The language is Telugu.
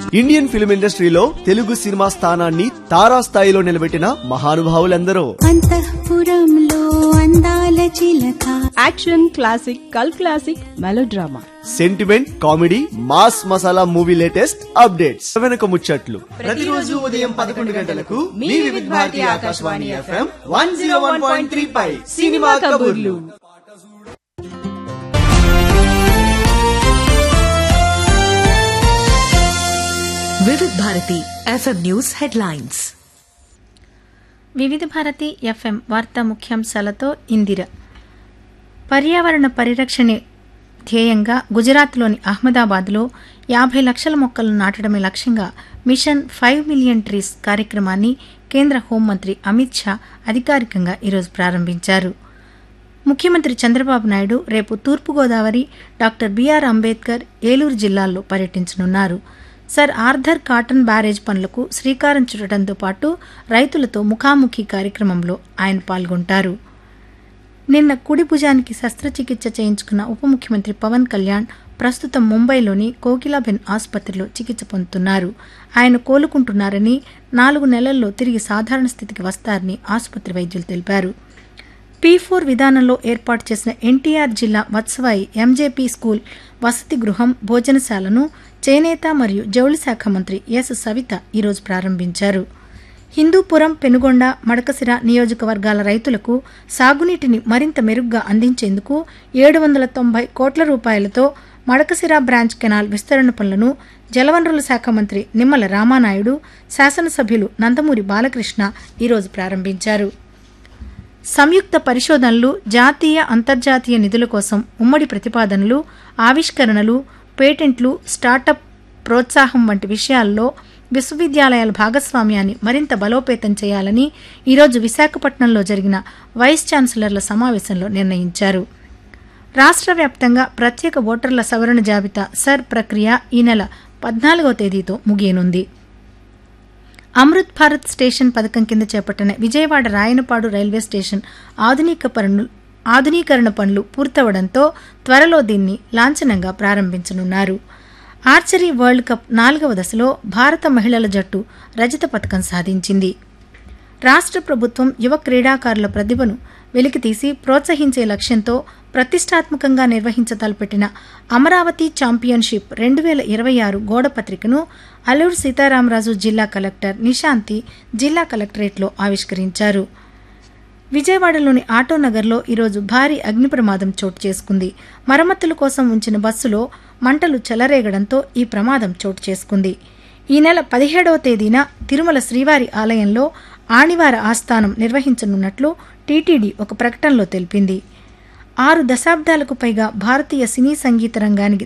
ఇండియన్ ఫిల్మ్ ఇండస్ట్రీలో తెలుగు సినిమా స్థానాన్ని తారా స్థాయిలో నిలబెట్టిన మహానుభావులందరూ అంతఃపురంలో అందాల చిలక action classic cult classic melodrama sentiment comedy mass masala movie latest updates వెనక ముచ్చట్లు ప్రతిరోజు ఉదయం పదకొండు గంటలకు మీ వివిధ Bharati Akashvani FM one zero one point three పై సినిమా కబుర్లు Vividh Bharati FM news headlines వివిధ భారతి ఎఫ్ఎం వార్తా ముఖ్యాంశాలతో ఇందిర పర్యావరణ పరిరక్షణ ధ్యేయంగా గుజరాత్లోని అహ్మదాబాద్లో యాభై లక్షల మొక్కలను నాటడమే లక్ష్యంగా మిషన్ ఫైవ్ మిలియన్ ట్రీస్ కార్యక్రమాన్ని కేంద్ర హోంమంత్రి అమిత్ షా అధికారికంగా ఈరోజు ప్రారంభించారు ముఖ్యమంత్రి చంద్రబాబు నాయుడు రేపు తూర్పుగోదావరి డాక్టర్ బిఆర్ అంబేద్కర్ ఏలూరు జిల్లాల్లో పర్యటించనున్నారు సర్ ఆర్థర్ కాటన్ బ్యారేజ్ పనులకు శ్రీకారం చుట్టడంతో పాటు రైతులతో ముఖాముఖి కార్యక్రమంలో ఆయన పాల్గొంటారు నిన్న కుడి భుజానికి శస్త్రచికిత్స చేయించుకున్న ఉప ముఖ్యమంత్రి పవన్ కళ్యాణ్ ప్రస్తుతం ముంబైలోని కోకిలాబెన్ ఆసుపత్రిలో చికిత్స పొందుతున్నారు ఆయన కోలుకుంటున్నారని నాలుగు నెలల్లో తిరిగి సాధారణ స్థితికి వస్తారని ఆసుపత్రి వైద్యులు తెలిపారు పీ ఫోర్ విధానంలో ఏర్పాటు చేసిన ఎన్టీఆర్ జిల్లా వత్సవాయి ఎంజేపీ స్కూల్ వసతి గృహం భోజనశాలను చేనేత మరియు జౌళి శాఖ మంత్రి ఎస్ సవిత ఈరోజు ప్రారంభించారు హిందూపురం పెనుగొండ మడకసిర నియోజకవర్గాల రైతులకు సాగునీటిని మరింత మెరుగ్గా అందించేందుకు ఏడు వందల తొంభై కోట్ల రూపాయలతో మడకసిర బ్రాంచ్ కెనాల్ విస్తరణ పనులను జలవనరుల శాఖ మంత్రి నిమ్మల రామానాయుడు శాసనసభ్యులు నందమూరి బాలకృష్ణ ఈరోజు ప్రారంభించారు సంయుక్త పరిశోధనలు జాతీయ అంతర్జాతీయ నిధుల కోసం ఉమ్మడి ప్రతిపాదనలు ఆవిష్కరణలు పేటెంట్లు స్టార్టప్ ప్రోత్సాహం వంటి విషయాల్లో విశ్వవిద్యాలయాల భాగస్వామ్యాన్ని మరింత బలోపేతం చేయాలని ఈరోజు విశాఖపట్నంలో జరిగిన వైస్ ఛాన్సలర్ల సమావేశంలో నిర్ణయించారు రాష్ట్ర వ్యాప్తంగా ప్రత్యేక ఓటర్ల సవరణ జాబితా సర్ ప్రక్రియ ఈ నెల పద్నాలుగవ తేదీతో ముగియనుంది అమృత్ భారత్ స్టేషన్ పథకం కింద చేపట్టిన విజయవాడ రాయనపాడు రైల్వే స్టేషన్ ఆధునిక పనులు ఆధునీకరణ పనులు పూర్తవడంతో త్వరలో దీన్ని లాంఛనంగా ప్రారంభించనున్నారు ఆర్చరీ వరల్డ్ కప్ నాలుగవ దశలో భారత మహిళల జట్టు రజత పథకం సాధించింది రాష్ట్ర ప్రభుత్వం యువ క్రీడాకారుల ప్రతిభను వెలికితీసి ప్రోత్సహించే లక్ష్యంతో ప్రతిష్టాత్మకంగా నిర్వహించతలపెట్టిన అమరావతి ఛాంపియన్షిప్ రెండు వేల ఇరవై ఆరు గోడపత్రికను అల్లూరు సీతారామరాజు జిల్లా కలెక్టర్ నిశాంతి జిల్లా కలెక్టరేట్లో ఆవిష్కరించారు విజయవాడలోని ఆటోనగర్లో ఈరోజు భారీ అగ్ని ప్రమాదం చోటు చేసుకుంది మరమ్మతుల కోసం ఉంచిన బస్సులో మంటలు చెలరేగడంతో ఈ ప్రమాదం చోటు చేసుకుంది ఈ నెల పదిహేడవ తేదీన తిరుమల శ్రీవారి ఆలయంలో ఆణివార ఆస్థానం నిర్వహించనున్నట్లు టీటీడీ ఒక ప్రకటనలో తెలిపింది ఆరు దశాబ్దాలకు పైగా భారతీయ సినీ సంగీత రంగానికి